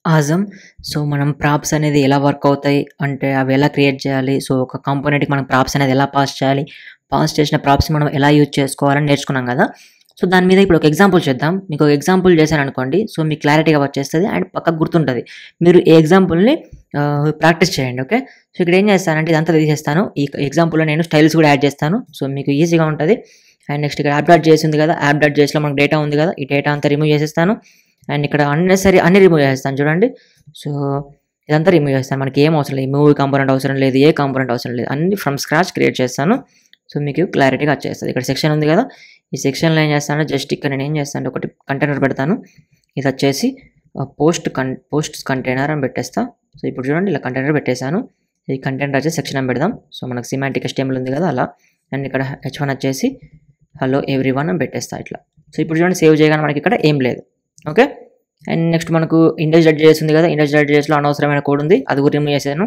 ఆజమ్ so మనం props అనేది ఎలా వర్క్ అవుతాయి అంటే అవి ఎలా క్రియేట్ చేయాలి సో ఒక కాంపోనెంట్కి మనం ప్రాప్స్ అనేది ఎలా పాస్ చేయాలి పాస్ చేసిన ప్రాప్స్ మనం ఎలా యూజ్ చేసుకోవాలని నేర్చుకున్నాం కదా సో దాని మీద ఇప్పుడు ఒక ఎగ్జాంపుల్ చేద్దాం మీకు ఒక ఎగ్జాంపుల్ చేశాను అనుకోండి సో మీకు క్లారిటీగా వచ్చేస్తుంది అండ్ పక్కకు గుర్తుంటుంది మీరు ఈ ఎగ్జాంపుల్ని ప్రాక్టీస్ చేయండి ఓకే సో ఇక్కడ ఏం చేస్తానంటే ఇదంతా తీసేస్తాను ఈ ఎగ్జాంపుల్లో నేను స్టైల్స్ కూడా యాడ్ చేస్తాను సో మీకు ఈజీగా ఉంటుంది అండ్ నెక్స్ట్ ఇక్కడ యాప్ డాట్ చేసి ఉంది కదా యాప్ డాట్ చేసిలో మనకు డేటా ఉంది కదా ఈ డేటా అంతా రిమూవ్ చేసేస్తాను అండ్ ఇక్కడ అన్నెసరీ అన్ని రిమూవ్ చేస్తాను చూడండి సో ఇదంతా రిమూవ్ చేస్తాను మనకి ఏం అవసరం లేదు మూవీ కాంపోనెంట్ అవసరం లేదు ఏ కాంపోనెంట్ అవసరం లేదు అన్ని ఫ్రమ్ స్క్రాచ్ క్రియేట్ చేస్తాను సో మీకు క్లారిటీగా వచ్చేస్తుంది ఇక్కడ సెక్షన్ ఉంది కదా ఈ సెక్షన్లో ఏం చేస్తాను జస్ట్ ఇక్కడ నేను ఏం చేస్తాను ఒకటి కంటైనర్ పెడతాను ఇది వచ్చేసి పోస్ట్ కన్ పోస్ట్ కంటైనర్ అని పెట్టేస్తా సో ఇప్పుడు చూడండి ఇలా కంటైనర్ పెట్టేశాను ఈ కంటైనర్ వచ్చేసి సెక్షన్ అని పెడదాం సో మనకు సిమాంటిక్ స్టేబుల్ ఉంది కదా అలా అండ్ ఇక్కడ హెచ్ వన్ వచ్చేసి హలో ఎవ్రీ వన్ అని పెట్టేస్తా ఇట్లా సో ఇప్పుడు చూడండి సేవ్ చేయగానే మనకి ఇక్కడ ఏం లేదు ఓకే అండ్ నెక్స్ట్ మనకు ఇండెక్స్ డెడ్ చేస్తుంది కదా ఇండెక్స్ డెడ్ చేసిలో అనవసరమైన కోడ్ ఉంది అది కూడా రిమూవ్ చేశాను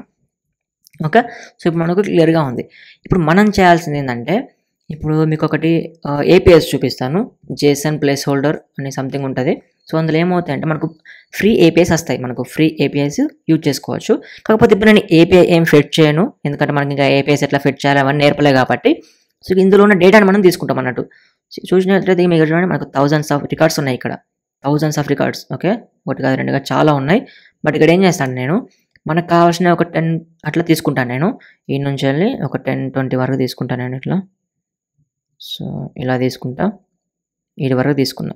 ఓకే సో ఇప్పుడు మనకు క్లియర్గా ఉంది ఇప్పుడు మనం చేయాల్సింది ఏంటంటే ఇప్పుడు మీకు ఒకటి ఏపీఎస్ చూపిస్తాను జేసన్ ప్లేస్ హోల్డర్ అనే సంథింగ్ ఉంటుంది సో అందులో ఏమవుతాయి అంటే మనకు ఫ్రీ ఏపీఎస్ వస్తాయి మనకు ఫ్రీ ఏపీఎస్ యూజ్ చేసుకోవచ్చు కాకపోతే ఇప్పుడు నేను ఏపీఐ ఏం ఫిట్ చేయను ఎందుకంటే మనకి ఇంకా ఏపీఎస్ ఎట్లా ఫిట్ చేయాలి అవన్నీ నేర్పలే కాబట్టి సో ఇందులో ఉన్న డేటాను మనం తీసుకుంటాం అన్నట్టు చూసినట్లయితే మీకు చూడండి మనకు థౌజండ్స్ ఆఫ్ రికార్డ్స్ ఉన్నాయి ఇక్కడ థౌజండ్స్ ఆఫ్ రికార్డ్స్ ఓకే ఒకటి కాదు రెండు కాదు చాలా ఉన్నాయి బట్ ఇక్కడ ఏం చేస్తాను నేను మనకు కావాల్సిన ఒక టెన్ అట్లా తీసుకుంటాను నేను ఈ నుంచి వెళ్ళి ఒక టెన్ ట్వంటీ వరకు తీసుకుంటాను నేను ఇట్లా సో ఇలా తీసుకుంటా వీటి వరకు తీసుకున్నా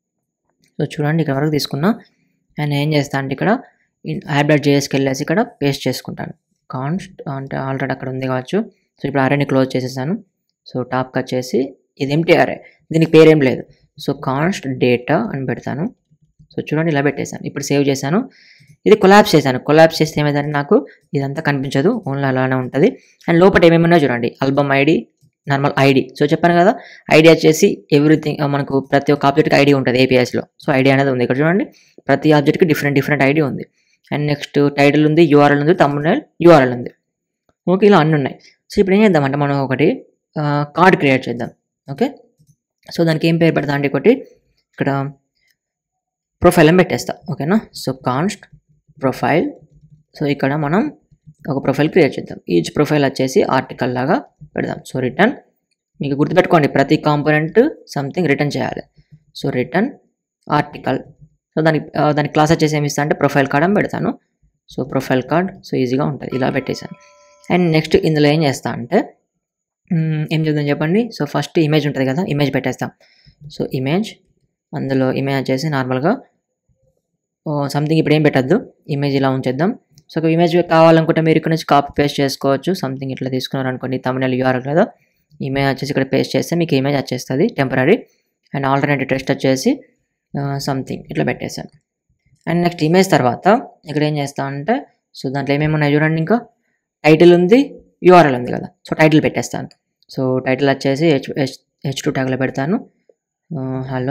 సో చూడండి ఇక్కడ వరకు తీసుకున్నా అండ్ ఏం చేస్తా అంటే ఇక్కడ యాప్ డాట్ జేఎస్కి వెళ్ళేసి ఇక్కడ పేస్ట్ చేసుకుంటాను కాన్స్ట్ అంటే ఆల్రెడీ అక్కడ ఉంది కావచ్చు సో ఇప్పుడు అరేని క్లోజ్ చేసేసాను సో టాప్కి వచ్చేసి ఇది ఎంటీ అరే దీనికి పేరేం లేదు సో కాన్స్ట్ డేటా అని పెడతాను సో చూడండి ఇలా పెట్టేశాను ఇప్పుడు సేవ్ చేశాను ఇది కొలాబ్స్ చేశాను కొలాబ్స్ చేస్తే ఏమైందంటే నాకు ఇదంతా కనిపించదు ఓన్లీ అలానే ఉంటుంది అండ్ లోపల ఏమేమి ఉన్నాయో చూడండి album ID normal ID so చెప్పాను కదా ఐడి వచ్చేసి ఎవ్రీథింగ్ మనకు ప్రతి ఒక్క ఆబ్జెక్ట్కి ఐడి ఉంటుంది ఏపీఎస్లో సో ఐడి అనేది ఉంది ఇక్కడ చూడండి ప్రతి ఆబ్జెక్ట్కి డిఫరెంట్ డిఫరెంట్ ఐడి ఉంది అండ్ నెక్స్ట్ టైటిల్ ఉంది యూఆర్ఎల్ ఉంది తమ్మునేల్ యూఆర్ఎల్ ఉంది ఓకే ఇలా అన్నీ ఉన్నాయి సో ఇప్పుడు ఏం చేద్దామంటే మనం ఒకటి కార్డ్ క్రియేట్ చేద్దాం ఓకే సో దానికి ఏం పేరు పెడతా అంటే ఒకటి ఇక్కడ ప్రొఫైల్ అని పెట్టేస్తా ఓకేనా సో కాన్స్ట్ ప్రొఫైల్ సో ఇక్కడ మనం ఒక ప్రొఫైల్ క్రియేట్ చేద్దాం ఈచ్ ప్రొఫైల్ వచ్చేసి ఆర్టికల్ లాగా పెడదాం సో రిటర్న్ మీకు గుర్తుపెట్టుకోండి ప్రతి కాంపోనెంట్ సంథింగ్ రిటర్న్ చేయాలి సో రిటర్న్ ఆర్టికల్ సో దానికి దాని క్లాస్ వచ్చేసి ఏమి ఇస్తా అంటే ప్రొఫైల్ కార్డ్ అని పెడతాను సో ప్రొఫైల్ కార్డ్ సో ఈజీగా ఉంటుంది ఇలా పెట్టేశాను అండ్ నెక్స్ట్ ఇందులో ఏం చేస్తా అంటే ఏం చేద్దాం చెప్పండి సో ఫస్ట్ ఇమేజ్ ఉంటుంది కదా ఇమేజ్ పెట్టేస్తాం సో ఇమేజ్ అందులో ఇమేజ్ వచ్చేసి నార్మల్గా సంథింగ్ ఇప్పుడు ఏం పెట్టద్దు ఇమేజ్ ఇలా ఉంచేద్దాం సో ఒక ఇమేజ్ కావాలనుకుంటే మీరు ఇక్కడ నుంచి కాపీ పేస్ట్ చేసుకోవచ్చు సంథింగ్ ఇట్లా తీసుకున్నారు అనుకోండి తమిళ యూఆర్ కదా ఇమేజ్ వచ్చేసి ఇక్కడ పేస్ట్ చేస్తే మీకు ఇమేజ్ వచ్చేస్తుంది టెంపరీ అండ్ ఆల్టర్నేటివ్ టెస్ట్ వచ్చేసి సంథింగ్ ఇట్లా పెట్టేశాను అండ్ నెక్స్ట్ ఇమేజ్ తర్వాత ఇక్కడ ఏం చేస్తా అంటే సో దాంట్లో ఏమేమి ఉన్నాయి చూడండి ఇంకా టైటిల్ ఉంది యూఆర్ఎల్ ఉంది కదా సో టైటిల్ పెట్టేస్తాను సో టైటిల్ వచ్చేసి హెచ్ హెచ్ హెచ్ టూ ట్యాగ్లో పెడతాను హలో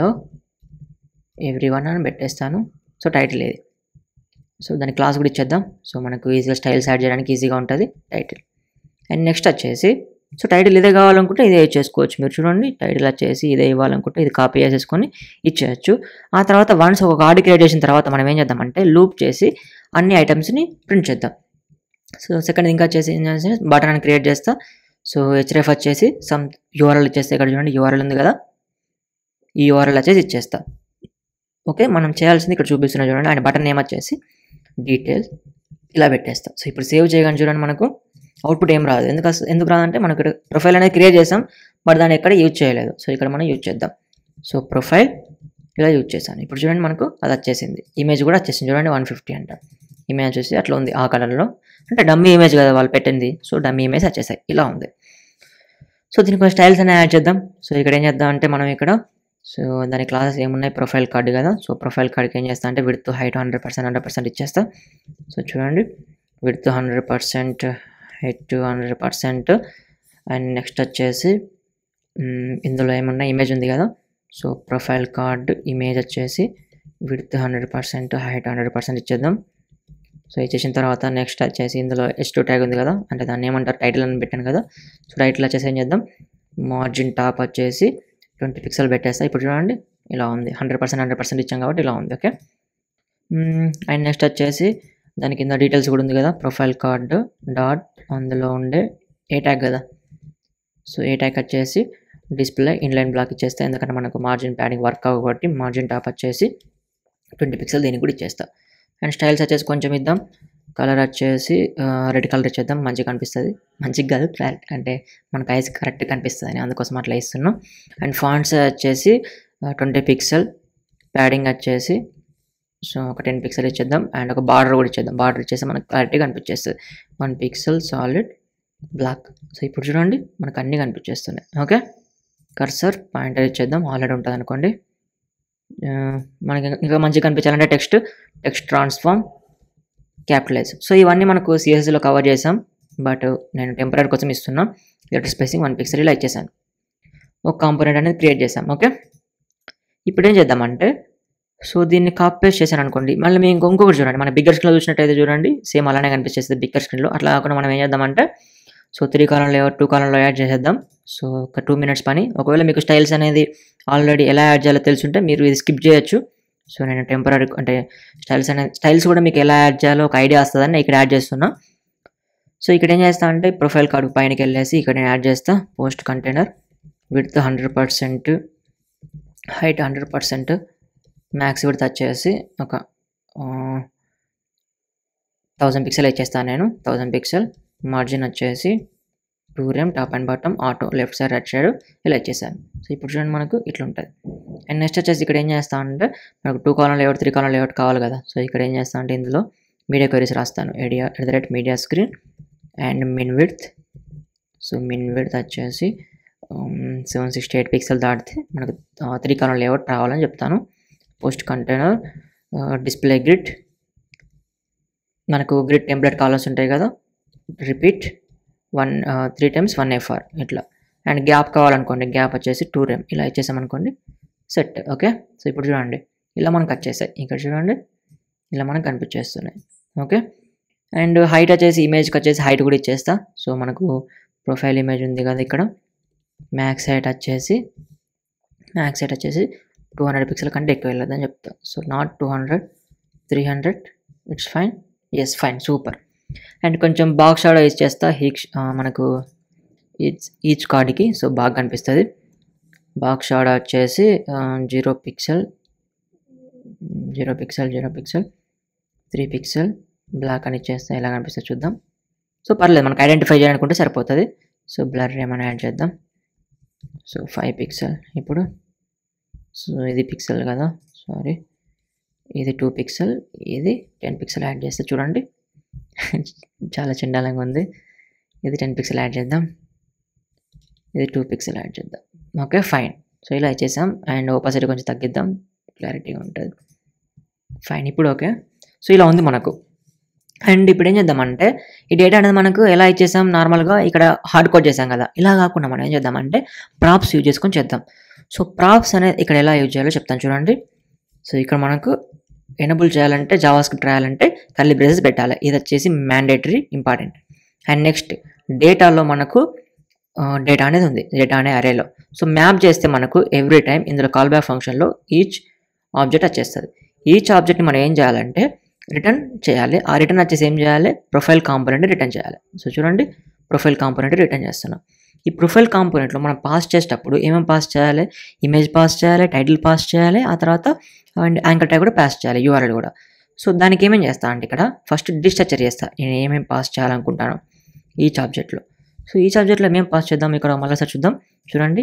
ఎవ్రీ వన్ అని పెట్టేస్తాను సో టైటిల్ ఇది సో దాని క్లాస్ కూడా ఇచ్చేద్దాం సో మనకు ఈజీగా స్టైల్స్ యాడ్ చేయడానికి ఈజీగా ఉంటుంది టైటిల్ అండ్ నెక్స్ట్ వచ్చేసి సో టైటిల్ ఇదే కావాలనుకుంటే ఇదే ఇచ్చేసుకోవచ్చు మీరు చూడండి టైటిల్ వచ్చేసి ఇదే ఇవ్వాలనుకుంటే ఇది కాపీ చేసేసుకొని ఇచ్చేయచ్చు ఆ తర్వాత వన్స్ ఒక కార్డు క్రియేట్ చేసిన తర్వాత మనం ఏం చేద్దామంటే లూప్ చేసి అన్ని ఐటమ్స్ని ప్రింట్ చేద్దాం సో సెకండ్ ఇంకా వచ్చేసి ఏం చేస్తే బటన్ అని క్రియేట్ చేస్తా సో హెచ్ఎఫ్ వచ్చేసి సమ్ యూఆర్ఎల్ ఇచ్చేస్తే ఇక్కడ చూడండి యూఆర్ఎల్ ఉంది కదా ఈ యూఆర్ఎల్ వచ్చేసి ఇచ్చేస్తా ఓకే మనం చేయాల్సింది ఇక్కడ చూపిస్తున్నా చూడండి ఆయన బటన్ నేమ్ వచ్చేసి డీటెయిల్స్ ఇలా పెట్టేస్తాం సో ఇప్పుడు సేవ్ చేయగానే చూడండి మనకు అవుట్పుట్ ఏం రాదు ఎందుకు ఎందుకు రాదంటే మనకు ఇక్కడ ప్రొఫైల్ అనేది క్రియేట్ చేసాం బట్ దాన్ని ఎక్కడ యూజ్ చేయలేదు సో ఇక్కడ మనం యూజ్ చేద్దాం సో ప్రొఫైల్ ఇలా యూజ్ చేశాను ఇప్పుడు చూడండి మనకు అది వచ్చేసింది ఇమేజ్ కూడా వచ్చేసింది చూడండి వన్ ఫిఫ్టీ అంట ఇమేజ్ వచ్చేసి అట్లా ఉంది ఆ కలర్లో అంటే డమ్మీ ఇమేజ్ కదా వాళ్ళు పెట్టింది సో డమ్మీ ఇమేజ్ వచ్చేసాయి ఇలా ఉంది సో దీనికి కొన్ని స్టైల్స్ అనేవి యాడ్ చేద్దాం సో ఇక్కడ ఏం చేద్దాం అంటే మనం ఇక్కడ సో దాని క్లాసెస్ ఏమున్నాయి ప్రొఫైల్ కార్డు కదా సో ప్రొఫైల్ కార్డ్కి ఏం చేస్తా అంటే width height hundred percent hundred percent ఇచ్చేస్తా సో చూడండి width hundred percent height hundred percent and next వచ్చేసి ఇందులో ఏమన్నా ఇమేజ్ ఉంది కదా సో ప్రొఫైల్ కార్డ్ ఇమేజ్ వచ్చేసి width hundred percent height hundred percent ఇచ్చేద్దాం సో ఇచ్చేసిన తర్వాత నెక్స్ట్ వచ్చేసి ఇందులో ఎస్ టూ ట్యాగ్ ఉంది కదా అంటే దాన్ని ఏమంటారు టైటిల్ అని పెట్టాను కదా సో టైటిల్ వచ్చేసి ఏం చేద్దాం మార్జిన్ టాప్ వచ్చేసి ట్వంటీ పిక్సెల్ పెట్టేస్తా ఇప్పుడు చూడండి ఇలా ఉంది హండ్రెడ్ పర్సెంట్ హండ్రెడ్ పర్సెంట్ ఇచ్చాం కాబట్టి ఇలా ఉంది ఓకే అండ్ నెక్స్ట్ వచ్చేసి దాని కింద డీటెయిల్స్ కూడా ఉంది కదా ప్రొఫైల్ కార్డ్ డాట్ అందులో ఉండే ఏ ట్యాగ్ కదా సో ఏ ట్యాగ్ వచ్చేసి డిస్ప్లే ఇన్లైన్ బ్లాక్ ఇచ్చేస్తే ఎందుకంటే మనకు మార్జిన్ ప్యాడింగ్ వర్క్ కాబట్టి మార్జిన్ టాప్ వచ్చేసి ట్వంటీ పిక్సెల్ దీనికి కూడా ఇచ్చేస్తా అండ్ స్టైల్స్ వచ్చేసి కొంచెం ఇద్దాం కలర్ వచ్చేసి రెడ్ కలర్ ఇచ్చేద్దాం మంచిగా కనిపిస్తుంది మంచిగా కాదు క్లారిటీ అంటే మనకు ఐస్ కరెక్ట్ కనిపిస్తుంది అని అందుకోసం అట్లా ఇస్తున్నాం అండ్ ఫాంట్స్ వచ్చేసి ట్వంటీ పిక్సెల్ ప్యాడింగ్ వచ్చేసి సో ఒక టెన్ పిక్సెల్ ఇచ్చేద్దాం అండ్ ఒక బార్డర్ కూడా ఇచ్చేద్దాం బార్డర్ ఇచ్చేసి మనకు క్లారిటీ కనిపించేస్తుంది one pixel solid black so ఇప్పుడు చూడండి మనకు అన్నీ కనిపించేస్తున్నాయి ఓకే కర్సర్ పాయింటర్ ఇచ్చేద్దాం ఆల్రెడీ ఉంటుంది అనుకోండి ఆ, మనకి ఇంకా- ఇంకా మంచిగా కనిపించాలంటే text text transform capitalize so ఇవన్నీ మనకు సిఎస్లో కవర్ చేసాం బట్ నేను టెంపరీ కోసం ఇస్తున్నా లెటర్ స్పేసింగ్ వన్ పిక్సెల్ ఇలా ఇచ్చేసాను ఒక కాంపోనెంట్ అనేది క్రియేట్ చేసాం ఓకే ఇప్పుడు ఏం చేద్దామంటే సో దీన్ని కాపీ పేస్ట్ చేశాను అనుకోండి మళ్ళీ మేము ఇంకో- ఇంకొకటి చూడండి మన బిగ్గర్ స్క్రీన్లో చూసినట్టయితే చూడండి సేమ్ అలానే కనిపించేస్తుంది బిగ్గర్ స్క్రీన్లో అట్లా కాకుండా మనం ఏం చేద్దామంటే so three column layout two కాలంలో యాడ్ చేసేద్దాం సో ఒక టూ మినిట్స్ పని ఒకవేళ మీకు స్టైల్స్ అనేది ఆల్రెడీ ఎలా యాడ్ చేయాలో తెలుసుంటే మీరు ఇది స్కిప్ చేయొచ్చు సో నేను టెంపరీ అంటే స్టైల్స్ అనేది స్టైల్స్ కూడా మీకు ఎలా యాడ్ చేయాలో ఒక ఐడియా వస్తుందని నేను ఇక్కడ యాడ్ చేస్తున్నా సో ఇక్కడ ఏం చేస్తా అంటే ప్రొఫైల్ కార్డు పైనకి వెళ్ళేసి ఇక్కడ నేను యాడ్ చేస్తా post container with hundred percent height hundred percent max width వచ్చేసి ఒక థౌజండ్ పిక్సెల్ ఇచ్చేస్తాను నేను థౌజండ్ పిక్సెల్ మార్జిన్ వచ్చేసి two rem top and bottom auto left side right side ఇలా ఇచ్చేసాను సో ఇప్పుడు చూడండి మనకు ఇట్లా ఉంటుంది అండ్ నెక్స్ట్ వచ్చేసి ఇక్కడ ఏం చేస్తా అంటే మనకు two column layout three column layout కావాలి కదా సో ఇక్కడ ఏం చేస్తా అంటే ఇందులో మీడియా క్వరీస్ రాస్తాను ఏడియా at the rate media screen and min width so min width వచ్చేసి సెవెన్ సిక్స్టీ ఎయిట్ పిక్సెల్ దాటితే మనకు త్రీ కాలం లేఅవుట్ రావాలని చెప్తాను పోస్ట్ కంటైనర్ డిస్ప్లే గ్రిడ్ మనకు గ్రిడ్ టెంప్లెట్ కాలర్స్ ఉంటాయి కదా repeat one three times one FR ఇట్లా and gap కావాలనుకోండి గ్యాప్ వచ్చేసి టూ రేమ్ ఇలా ఇచ్చేసామనుకోండి సెట్ ఓకే సో ఇప్పుడు చూడండి ఇలా మనకు వచ్చేసాయి ఇక్కడ చూడండి ఇలా మనకు కనిపించేస్తున్నాయి ఓకే అండ్ హైట్ వచ్చేసి ఇమేజ్కి వచ్చేసి హైట్ కూడా ఇచ్చేస్తా సో మనకు ప్రొఫైల్ ఇమేజ్ ఉంది కదా ఇక్కడ మ్యాక్స్ హైట్ వచ్చేసి మ్యాక్స్ హైట్ వచ్చేసి టూ హండ్రెడ్ పిక్సెల్ కంటే ఎక్కువ వెళ్ళదని చెప్తా so not two hundred three hundred it's fine yes fine super and కొంచెం బాక్స్ షాడో యూజ్ చేస్తా హీక్ మనకు ఈచ్ ఈచ్ కార్డ్కి సో బాగా కనిపిస్తుంది బాక్స్ షాడో వచ్చేసి zero pixel zero pixel zero pixel three pixel black అని ఇచ్చేస్తే ఎలా కనిపిస్తుంది చూద్దాం సో పర్లేదు మనకు ఐడెంటిఫై చేయనుకుంటే సరిపోతుంది సో బ్లర్ ఏమైనా యాడ్ చేద్దాం సో ఫైవ్ పిక్సెల్ ఇప్పుడు సో ఇది పిక్సెల్ కదా సారీ ఇది టూ పిక్సెల్ ఇది టెన్ పిక్సెల్ యాడ్ చేస్తే చూడండి చాలా చండాలంగా ఉంది ఇది టెన్ పిక్సెల్ యాడ్ చేద్దాం ఇది టూ పిక్సెల్ యాడ్ చేద్దాం ఓకే ఫైన్ సో ఇలా ఇచ్చేసాం అండ్ ఓపాసిటీ కొంచెం తగ్గిద్దాం క్లారిటీగా ఉంటుంది ఫైన్ ఇప్పుడు ఓకే సో ఇలా ఉంది మనకు అండ్ ఇప్పుడు ఏం చేద్దామంటే ఈ డేటా అనేది మనకు ఎలా ఇచ్చేసాం నార్మల్గా ఇక్కడ హార్డ్ కోడ్ చేసాం కదా ఇలా కాకుండా మనం ఏం చేద్దామంటే ప్రాప్స్ యూజ్ చేసుకొని చేద్దాం సో ప్రాప్స్ అనేది ఇక్కడ ఎలా యూజ్ చేయాలో చెప్తాను చూడండి సో ఇక్కడ మనకు ఎనబుల్ చేయాలంటే జావా స్క్రిప్ట్ రాయాలంటే కర్లీ బ్రేసెస్ పెట్టాలి ఇది వచ్చేసి మ్యాండేటరీ ఇంపార్టెంట్ అండ్ నెక్స్ట్ డేటాలో మనకు డేటా అనేది ఉంది డేటా అనే అరేలో సో మ్యాప్ చేస్తే మనకు ఎవ్రీ టైం ఇందులో కాల్ బ్యాక్ ఫంక్షన్లో ఈచ్ ఆబ్జెక్ట్ వచ్చేస్తుంది ఈచ్ ఆబ్జెక్ట్ని మనం ఏం చేయాలంటే రిటర్న్ చేయాలి ఆ రిటర్న్ వచ్చేసి ఏం చేయాలి ప్రొఫైల్ కాంపోనెంట్ రిటర్న్ చేయాలి సో చూడండి ప్రొఫైల్ కాంపోనెంట్ రిటర్న్ చేస్తున్నాం ఈ ప్రొఫైల్ కాంపోనెంట్లో మనం పాస్ చేసేటప్పుడు ఏమేమి పాస్ చేయాలి ఇమేజ్ పాస్ చేయాలి టైటిల్ పాస్ చేయాలి ఆ తర్వాత అండ్ యాంకర్ ట్యాగ్ కూడా పాస్ చేయాలి యూఆర్ఎల్ కూడా సో దానికి ఏమేం చేస్తా అంటే ఇక్కడ ఫస్ట్ డిస్ట్రక్చర్ చేస్తా నేను ఏమేమి పాస్ చేయాలనుకుంటాను ఈచ్ ఆబ్జెక్ట్లో సో ఈచ్ ఆబ్జెక్ట్లో ఏమేమి పాస్ చేద్దాం ఇక్కడ మళ్ళీ సార్ చూద్దాం చూడండి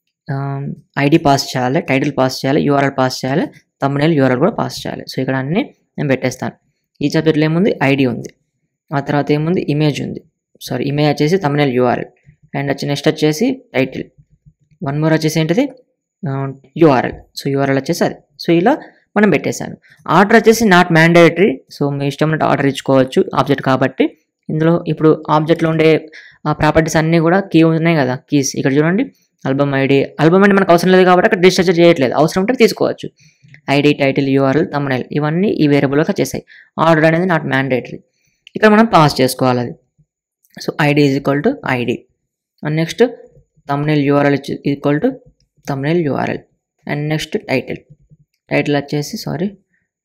ఐడి పాస్ చేయాలి టైటిల్ పాస్ చేయాలి యూఆర్ఎల్ పాస్ చేయాలి తమ్మునేల్ యూఆర్ఎల్ కూడా పాస్ చేయాలి సో ఇక్కడ అన్నీ నేను పెట్టేస్తాను ఈచ్ ఆబ్జెక్ట్లో ఏముంది ఐడి ఉంది ఆ తర్వాత ఏముంది ఇమేజ్ ఉంది సారీ ఇమేజ్ వచ్చేసి తమ్మునేల్ యూఆర్ఎల్ అండ్ వచ్చి నెక్స్ట్ వచ్చేసి టైటిల్ వన్ మోర్ వచ్చేసి ఏంటిది యూఆర్ఎల్ సో యూఆర్ఎల్ వచ్చేసి అది సో ఇలా మనం పెట్టేశాను ఆర్డర్ వచ్చేసి నాట్ మ్యాండేటరీ సో మీ ఇష్టం ఉన్నట్టు ఆర్డర్ ఇచ్చుకోవచ్చు ఆబ్జెక్ట్ కాబట్టి ఇందులో ఇప్పుడు ఆబ్జెక్ట్లో ఉండే ఆ ప్రాపర్టీస్ అన్నీ కూడా కీ ఉన్నాయి కదా కీస్ ఇక్కడ చూడండి ఆల్బమ్ ఐడి ఆల్బమ్ అంటే మనకు అవసరం లేదు కాబట్టి అక్కడ డిస్ట్రక్చర్ చేయట్లేదు అవసరం ఉంటే తీసుకోవచ్చు ఐడి టైటిల్ యూఆర్ఎల్ తమ్మునైల్ ఇవన్నీ ఈ వేరియబుల్లోకి వచ్చేసాయి ఆర్డర్ అనేది నాట్ మ్యాండేటరీ ఇక్కడ మనం పాస్ చేసుకోవాలి అది so ID is equal to ID and next thumbnail URL equal to thumbnail URL and next title title వచ్చేసి sorry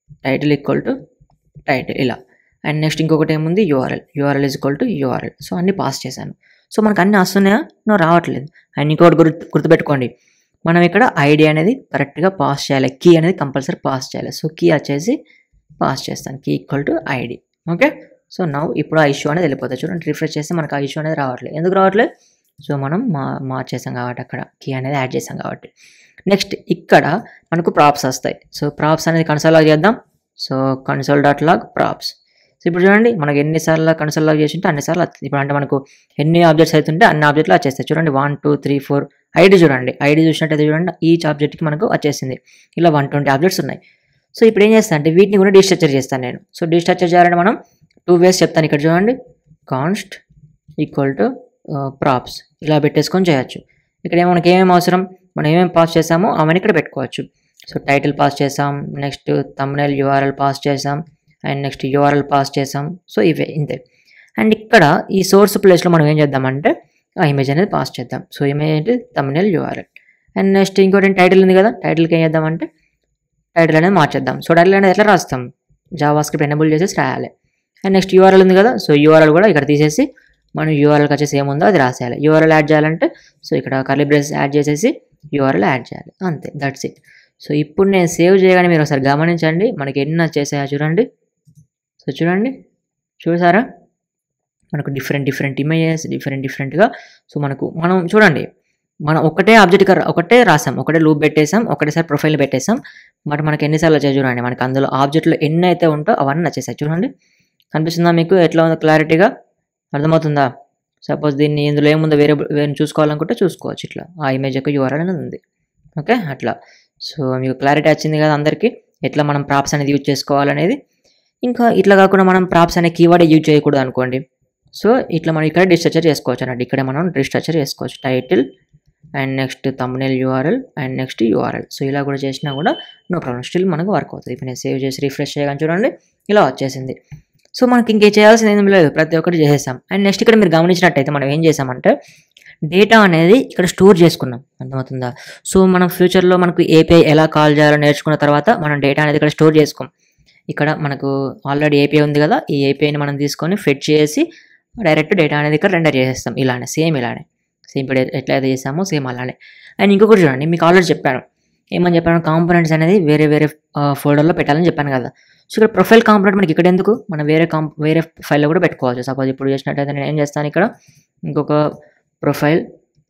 title equal to title ఇలా అండ్ నెక్స్ట్ ఇంకొకటి ఏముంది URL URL is equal to URL so అన్ని pass చేశాను so మనకు అన్ని వస్తున్నాయా no రావట్లేదు అండ్ ఇంకొకటి గుర్తు గుర్తుపెట్టుకోండి మనం ఇక్కడ ఐడి అనేది కరెక్ట్గా పాస్ చేయాలి కీ అనేది కంపల్సరీ పాస్ చేయాలి సో కీ వచ్చేసి పాస్ చేస్తాను key equal to ID okay so నవ్వు ఇప్పుడు ఆ ఇష్యూ అనేది వెళ్ళిపోతుంది చూడండి రిఫ్రెష్ చేస్తే మనకు ఆ ఇష్యూ అనేది రావట్లేదు ఎందుకు రావట్లేదు సో మనం మా మార్చేసాం కాబట్టి అక్కడ కీ అనేది యాడ్ చేసాం కాబట్టి నెక్స్ట్ ఇక్కడ మనకు ప్రాప్స్ వస్తాయి సో ప్రాప్స్ అనేది కన్సోల్ లాగ్ చేద్దాం so console dot log props so ఇప్పుడు చూడండి మనకి ఎన్నిసార్లు కన్సోల్ లాగ్ చేసి ఉంటే అన్నిసార్లు వస్తుంది ఇప్పుడు అంటే మనకు ఎన్ని ఆబ్జెక్ట్స్ అవుతుంటే అన్ని ఆబ్జెక్ట్లు వచ్చేస్తాయి చూడండి one two three four ID చూడండి ఐడి చూసినట్టయితే చూడండి ఈచ్ ఆబ్జెక్ట్కి మనకు వచ్చేసింది ఇలా వన్ ట్వంటీ ఆబ్జెక్ట్స్ ఉన్నాయి సో ఇప్పుడు ఏం చేస్తాను అంటే వీటిని కూడా డిస్ట్రక్చర్ చేస్తాను నేను సో డిస్ట్రక్చర్ చేయాలంటే మనం టూ వేస్ చెప్తాను ఇక్కడ చూడండి కాన్స్ట్ ఈక్వల్ టు ప్రాప్స్ ఇలా పెట్టేసుకొని చేయొచ్చు ఇక్కడ ఏమో మనకి ఏమేమి అవసరం మనం ఏమేమి పాస్ చేసామో అవన్నీ ఇక్కడ పెట్టుకోవచ్చు సో టైటిల్ పాస్ చేసాం నెక్స్ట్ తమ్నైల్ యూఆర్ఎల్ పాస్ చేసాం అండ్ నెక్స్ట్ యూఆర్ఎల్ పాస్ చేసాం సో ఇవే ఇంతే అండ్ ఇక్కడ ఈ సోర్స్ ప్లేస్లో మనం ఏం చేద్దామంటే ఆ ఇమేజ్ అనేది పాస్ చేద్దాం సో ఇమేజ్ ఏంటి తమ్నైల్ యూఆర్ఎల్ అండ్ నెక్స్ట్ ఇంకోటి టైటిల్ ఉంది కదా టైటిల్కి ఏం చేద్దామంటే టైటిల్ అనేది మార్చేద్దాం సో టైటిల్ అనేది ఎట్లా రాస్తాం జావా స్క్రిప్ట్ ఎనేబుల్ చేసేసి రాయాలి అండ్ నెక్స్ట్ యూఆర్ఎల్ ఉంది కదా సో యూఆర్ఎల్ కూడా ఇక్కడ తీసేసి మనం యూఆర్ఎల్కి వచ్చేసి ఏముందో అది రాసేయాలి యూఆర్ఎల్ యాడ్ చేయాలంటే సో ఇక్కడ కర్లీ బ్రేస్ యాడ్ చేసేసి యూఆర్ఎల్ యాడ్ చేయాలి అంతే దట్స్ ఇట్ సో ఇప్పుడు నేను సేవ్ చేయగానే మీరు ఒకసారి గమనించండి మనకి ఎన్ని వచ్చేసాయో చూడండి సో చూడండి చూసారా మనకు డిఫరెంట్ డిఫరెంట్ ఇమేజెస్ డిఫరెంట్ డిఫరెంట్గా సో మనకు మనం చూడండి మనం ఒకటే ఆబ్జెక్ట్ ఒకటే రాసాం ఒకటే లూప్ పెట్టేసాం ఒకటేసారి ప్రొఫైల్ పెట్టేసాం బట్ మనకి ఎన్నిసార్లు వచ్చాయి చూడండి మనకి అందులో ఆబ్జెక్ట్లో ఎన్ని అయితే ఉంటో అవన్నీ వచ్చేసాయి చూడండి కనిపిస్తుందా మీకు ఎట్లా ఉందో క్లారిటీగా అర్థమవుతుందా సపోజ్ దీన్ని ఇందులో ఏముందో వేరే వేరే చూసుకోవాలనుకుంటే చూసుకోవచ్చు ఇట్లా ఆ ఇమేజ్ యొక్క యూఆర్ఎల్ అనేది ఉంది ఓకే అట్లా సో మీకు క్లారిటీ వచ్చింది కదా అందరికీ ఎట్లా మనం ప్రాప్స్ అనేది యూజ్ చేసుకోవాలనేది ఇంకా ఇట్లా కాకుండా మనం ప్రాప్స్ అనే కీవర్డ్ యూజ్ చేయకూడదు అనుకోండి సో ఇట్లా మనం ఇక్కడ డిస్ట్రక్చర్ చేసుకోవచ్చు అన్నట్టు ఇక్కడ మనం డిస్ట్రక్చర్ చేసుకోవచ్చు title and next thumbnail URL and next URL so ఇలా కూడా చేసినా కూడా నో ప్రాబ్లం స్టిల్ మనకు వర్క్ అవుతుంది ఇప్పుడు నేను సేవ్ చేసి రిఫ్రెష్ చేయగానే చూడండి ఇలా వచ్చేసింది సో మనకి ఇంకే చేయాల్సింది ఏం లేదు ప్రతి ఒక్కటి చేసేసాం అండ్ నెక్స్ట్ ఇక్కడ మీరు గమనించినట్టయితే మనం ఏం చేసామంటే డేటా అనేది ఇక్కడ స్టోర్ చేసుకున్నాం అర్థమవుతుందా సో మనం ఫ్యూచర్లో మనకు ఏపీఐ ఎలా కాల్ చేయాలో నేర్చుకున్న తర్వాత మనం డేటా అనేది ఇక్కడ స్టోర్ చేసుకోం ఇక్కడ మనకు ఆల్రెడీ ఏపీఐ ఉంది కదా ఈ ఏపీఐని మనం తీసుకొని ఫిట్ చేసి డైరెక్ట్ డేటా అనేది ఇక్కడ రెండర్ చేసేస్తాం ఇలానే సేమ్ ఇలానే సేమ్ ఇప్పుడు ఎట్లయితే చేసామో సేమ్ అలానే అండ్ ఇంకొకటి చూడండి మీకు ఆల్రెడీ చెప్పాను ఏమని చెప్పాను కాంపోనెంట్స్ అనేది వేరే వేరే ఫోల్డర్లో పెట్టాలని చెప్పాను కదా సో ఇక్కడ ప్రొఫైల్ కాంపోనెంట్ మనకి ఇక్కడ ఎందుకు మనం వేరే కాం వేరే ఫైల్లో కూడా పెట్టుకోవచ్చు సపోజ్ ఇప్పుడు చేసినట్టయితే నేను ఏం చేస్తాను ఇక్కడ ఇంకొక ప్రొఫైల్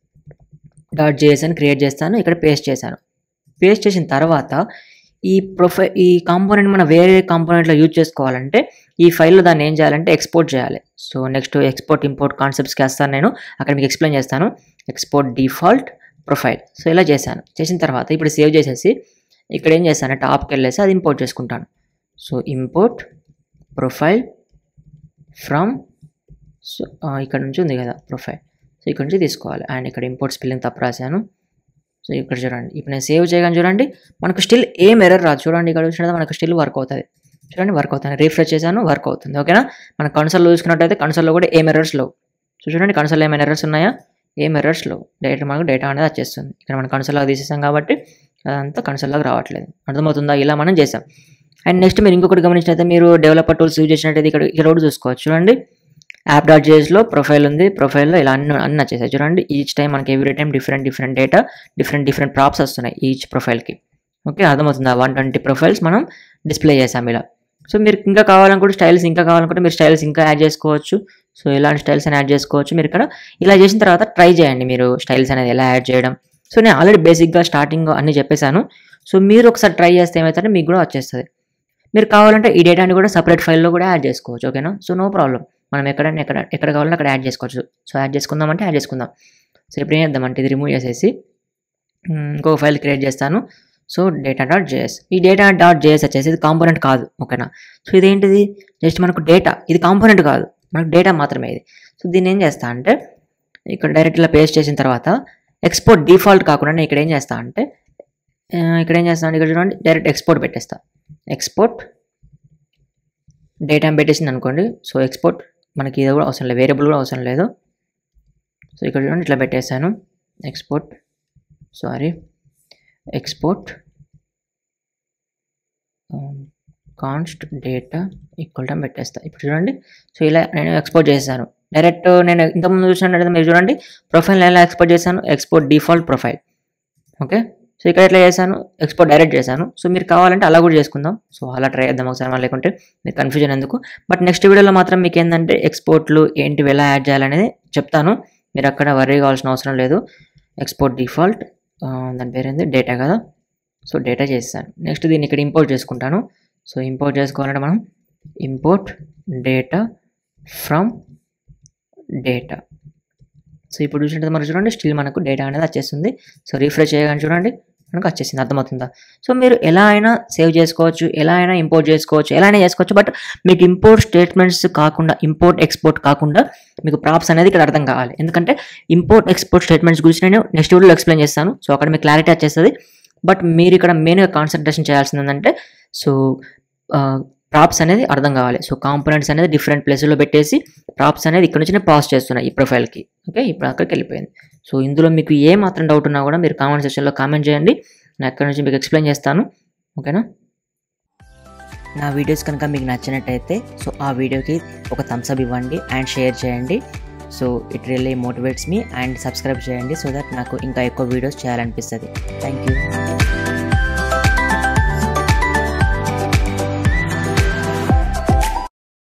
డాట్ జేఎస్ అని క్రియేట్ చేస్తాను ఇక్కడ పేస్ట్ చేశాను పేస్ట్ చేసిన తర్వాత ఈ ప్రొఫైల్ ఈ కాంపోనెంట్ మనం వేరే కాంపోనెంట్లో యూజ్ చేసుకోవాలంటే ఈ ఫైల్లో దాన్ని ఏం చేయాలంటే ఎక్స్పోర్ట్ చేయాలి సో నెక్స్ట్ ఎక్స్పోర్ట్ ఇంపోర్ట్ కాన్సెప్ట్స్కి వేస్తాను నేను అక్కడ మీకు ఎక్స్ప్లెయిన్ చేస్తాను ఎక్స్పోర్ట్ డిఫాల్ట్ ప్రొఫైల్ సో ఇలా చేశాను చేసిన తర్వాత ఇప్పుడు సేవ్ చేసేసి ఇక్కడ ఏం చేస్తాను టాప్కి వెళ్ళేసి అది ఇంపోర్ట్ చేసుకుంటాను so import profile from so ఇక్కడ నుంచి ఉంది కదా ప్రొఫైల్ సో ఇక్కడ నుంచి తీసుకోవాలి అండ్ ఇక్కడ ఇంపోర్ట్ స్పెల్లింగ్ తప్పు రాశాను సో ఇక్కడ చూడండి ఇప్పుడు నేను సేవ్ చేయగానే చూడండి మనకు స్టిల్ ఏం ఎర్రర్ రాదు చూడండి ఇక్కడ చూసినట్టు మనకు స్టిల్ వర్క్ అవుతుంది చూడండి వర్క్ అవుతుంది రీఫ్రెష్ చేశాను వర్క్ అవుతుంది ఓకేనా మన కన్సోల్లో చూసుకున్నట్టయితే కన్సోల్లో కూడా ఏం ఎర్రర్స్ లేవు సో చూడండి కన్సోల్లో ఏమైనా ఎర్రర్స్ ఉన్నాయా ఏం ఎర్రర్స్ లేవు డైరెక్ట్ మనకు డేటా అనేది వచ్చేస్తుంది ఇక్కడ మనం కన్సోల్లాగా తీసేసాం కాబట్టి అదంతా కన్సోల్లాగా రావట్లేదు అర్థమవుతుందా ఇలా మనం చేసాం అండ్ నెక్స్ట్ మీరు ఇంకొకటి గమనించినట్లయితే మీరు డెవలపర్ టూల్స్ యూజ్ చేసినట్టయితే ఇక్కడ ఇక్కడ కూడా చూసుకోవచ్చు చూడండి యాప్ డాట్ జేఎస్లో ప్రొఫైల్ ఉంది ప్రొఫైల్లో ఇలా అన్ని అన్ని వచ్చేసాయి చూడండి ఈచ్ టైం మనకి every time different different data different different props వస్తున్నాయి ఈచ్ ప్రొఫైల్కి ఓకే అర్థమవుతుందా వన్ ట్వంటీ ప్రొఫైల్స్ మనం డిస్ప్లే చేసాం ఇలా సో మీరు ఇంకా కావాలనుకుంటే స్టైల్స్ ఇంకా కావాలనుకుంటే మీరు స్టైల్స్ ఇంకా యాడ్ చేసుకోవచ్చు సో ఇలాంటి స్టైల్స్ అని యాడ్ చేసుకోవచ్చు మీరు ఇక్కడ ఇలా చేసిన తర్వాత ట్రై చేయండి మీరు స్టైల్స్ అనేది ఎలా యాడ్ చేయడం సో నేను ఆల్రెడీ బేసిక్గా స్టార్టింగ్ అన్ని చెప్పేశాను సో మీరు ఒకసారి ట్రై చేస్తే ఏమవుతుందంటే మీకు కూడా వచ్చేస్తుంది మీరు కావాలంటే ఈ డేటాని కూడా సపరేట్ ఫైల్లో కూడా యాడ్ చేసుకోవచ్చు ఓకేనా సో నో ప్రాబ్లం మనం ఎక్కడైనా ఎక్కడ ఎక్కడ కావాలంటే అక్కడ యాడ్ చేసుకోవచ్చు సో యాడ్ చేసుకుందాం అంటే యాడ్ చేసుకుందాం సో ఇప్పుడు ఏం చేద్దామంటే ఇది రిమూవ్ చేసేసి ఇంకొక ఫైల్ క్రియేట్ చేస్తాను సో డేటా డాట్ జేఎస్ ఈ డేటా డాట్ జేఎస్ వచ్చేసి ఇది కాంపోనెంట్ కాదు ఓకేనా సో ఇదేంటిది జస్ట్ మనకు డేటా ఇది కాంపోనెంట్ కాదు మనకు డేటా మాత్రమే ఇది సో దీన్ని ఏం చేస్తా అంటే ఇక్కడ డైరెక్ట్ ఇలా పేస్ట్ చేసిన తర్వాత ఎక్స్పోర్ట్ డిఫాల్ట్ కాకుండా నేను ఇక్కడ ఏం చేస్తా అంటే ఇక్కడ ఏం చేస్తాను ఇక్కడ చూడండి డైరెక్ట్ ఎక్స్పోర్ట్ పెట్టేస్తా ఎక్స్పోర్ట్ డేటా పెట్టేసింది అనుకోండి సో ఎక్స్పోర్ట్ మనకి ఇది కూడా అవసరం లేదు వేరియబుల్ కూడా అవసరం లేదు సో ఇక్కడ చూడండి ఇట్లా పెట్టేశాను export sorry export const data equal to పెట్టేస్తా ఇప్పుడు చూడండి సో ఇలా నేను ఎక్స్పోర్ట్ చేశాను డైరెక్ట్ నేను ఇంతకుముందు చూసినట్టు మీరు చూడండి ప్రొఫైల్ ఎలా ఎక్స్పోర్ట్ చేశాను export default profile okay so ఇక్కడ ఎట్లా చేశాను ఎక్స్పోర్ట్ డైరెక్ట్ చేశాను సో మీరు కావాలంటే అలా కూడా చేసుకుందాం సో అలా ట్రై చేద్దాం ఒకసారి మళ్ళీ లేకుంటే మీకు కన్ఫ్యూజన్ ఎందుకు బట్ నెక్స్ట్ వీడియోలో మాత్రం మీకు ఏంటంటే ఎక్స్పోర్ట్లు ఏంటివి ఎలా యాడ్ చేయాలనేది చెప్తాను మీరు అక్కడ వర్రీ కావాల్సిన అవసరం లేదు ఎక్స్పోర్ట్ డిఫాల్ట్ దాని పేరు ఏంది డేటా కదా సో డేటా చేస్తాను నెక్స్ట్ దీన్ని ఇక్కడ ఇంపోర్ట్ చేసుకుంటాను సో ఇంపోర్ట్ చేసుకోవాలంటే మనం import data from data so ఇప్పుడు చూసినట్టు మనకు చూడండి స్టిల్ మనకు డేటా అనేది వచ్చేస్తుంది సో రిఫ్రెష్ చేయగానే చూడండి మనకు వచ్చేసింది అర్థమవుతుందా సో మీరు ఎలా అయినా సేవ్ చేసుకోవచ్చు ఎలా అయినా ఇంపోర్ట్ చేసుకోవచ్చు ఎలా అయినా చేసుకోవచ్చు బట్ మీకు ఇంపోర్ట్ స్టేట్మెంట్స్ కాకుండా ఇంపోర్ట్ ఎక్స్పోర్ట్ కాకుండా మీకు ప్రాప్స్ అనేది ఇక్కడ అర్థం కావాలి ఎందుకంటే ఇంపోర్ట్ ఎక్స్పోర్ట్ స్టేట్మెంట్స్ గురించి నేను నెక్స్ట్ వీడియోలో ఎక్స్ప్లెయిన్ చేస్తాను సో అక్కడ మీకు క్లారిటీ వచ్చేస్తుంది బట్ మీరు ఇక్కడ మెయిన్గా కాన్సన్ట్రేషన్ చేయాల్సింది ఏంటంటే సో ప్రాప్స్ అనేది అర్థం కావాలి సో కాంపోనెంట్స్ అనేది డిఫరెంట్ ప్లేస్లో పెట్టేసి ప్రాప్స్ అనేది ఇక్కడ నుంచి పాస్ చేస్తున్నాయి ఈ ప్రొఫైల్కి ఓకే ఇప్పుడు అక్కడికి వెళ్ళిపోయింది సో ఇందులో మీకు ఏ మాత్రం డౌట్ ఉన్నా కూడా మీరు కామెంట్ సెక్షన్లో కామెంట్ చేయండి నేను అక్కడ నుంచి మీకు ఎక్స్ప్లెయిన్ చేస్తాను ఓకేనా నా వీడియోస్ కనుక మీకు నచ్చినట్టయితే సో ఆ వీడియోకి ఒక థమ్స్ అప్ ఇవ్వండి అండ్ షేర్ చేయండి so it really motivates me and subscribe చేయండి సో దట్ నాకు ఇంకా ఎక్కువ వీడియోస్ చేయాలనిపిస్తుంది థ్యాంక్ యూ